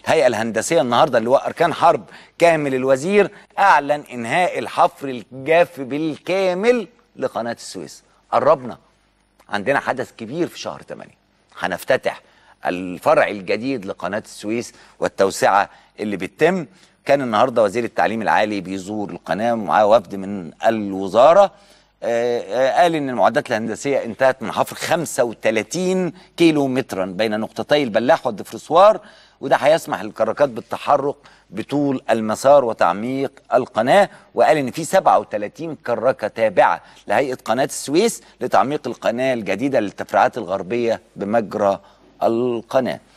الهيئه الهندسيه النهارده اللي هو اركان حرب كامل الوزير اعلن انهاء الحفر الجاف بالكامل لقناه السويس قربنا عندنا حدث كبير في شهر 8 هنفتتح الفرع الجديد لقناه السويس والتوسعه اللي بتتم كان النهارده وزير التعليم العالي بيزور القناه ومعاه وفد من الوزاره آه، آه، قال ان المعدات الهندسيه انتهت من حفر 35 كيلو مترا بين نقطتي البلاح والدفرسوار وده هيسمح للكراكات بالتحرك بطول المسار وتعميق القناه وقال ان في 37 كراكه تابعه لهيئه قناه السويس لتعميق القناه الجديده للتفريعات الغربيه بمجرى القناه